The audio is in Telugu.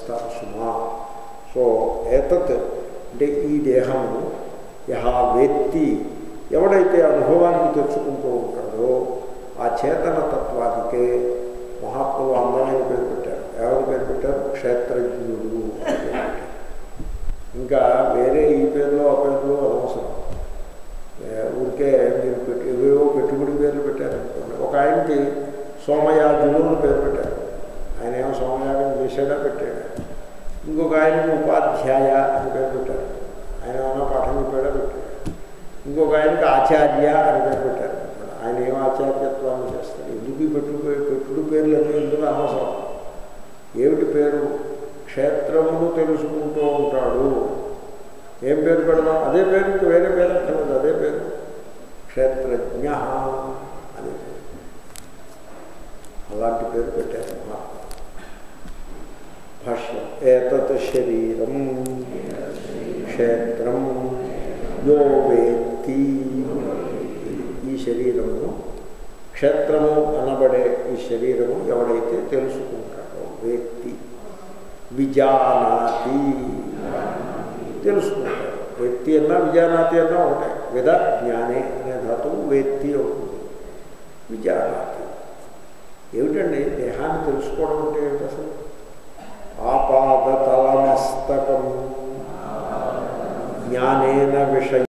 చేస్తారు సుమా సో ఏతత్ అంటే ఈ దేహము యహ వేత్తి ఎవడైతే అనుభవానికి తెచ్చుకుంటూ ఉంటాడో ఆ చేతన తత్వానికే మహాత్ములు అందమైన పేరు పెట్టారు ఎవరు పేరు పెట్టారు క్షేత్రజ్ఞుడు అని పేరు పెట్టారు ఇంకా వేరే ఈ పేరులో ఆ పేరులో అనవసరం ఏ, ఊరికే మీరు పెట్టి ఏవేవో పెట్టుబడి పేర్లు పెట్టారనుకోండి ఒక ఆయనకి సోమయాజులు అని పేరు పెట్టారు ఆయన ఏమో సోమయాగం చేశాడా పెట్టాడా ఇంకొక ఆయనకి ఉపాధ్యాయ అని పేరు పెట్టారు ఆయన ఏమైనా పాఠం చెప్పాడా పెట్టాడు ఇంకొక ఆయనకి ఆచార్య అని పేరు పెట్టారు ఆయన ఏం ఆచార్యత్వాన్ని చేస్తారు ఎందుకు ఈ పెట్టు పెట్టుడు పేర్లు అన్నీ ఎందుకు అనవసరం ఏమిటి పేరు క్షేత్రమును తెలుసుకుంటూ ఉంటాడు ఏం పేరు పెడదాం అదే పేరు ఇంక వేరే పేరు అక్కర్లేదు అదే పేరు క్షేత్రజ్ఞ అనే పేరు అలాంటి పేరు పెట్టారు మహాత్మ భాష్యం ఏతత్ శరీరం క్షేత్రం యో వేత్తి ఈ శరీరమును క్షేత్రము అనబడే ఈ శరీరము ఎవడైతే తెలుసుకుంటాడో వేత్తి విజానాతి తెలుసుకుంటాడు వేత్తి అన్నా విజానాతి అన్నా ఒకటే వేద జ్ఞానే అనే ధాతువు వేత్తి అవుతుంది విజానాతి ఏమిటండి దేహాన్ని తెలుసుకోవడం అంటే ఏమిటి అసలు ఆపాదతలమస్తకం జ్ఞానేన విషయ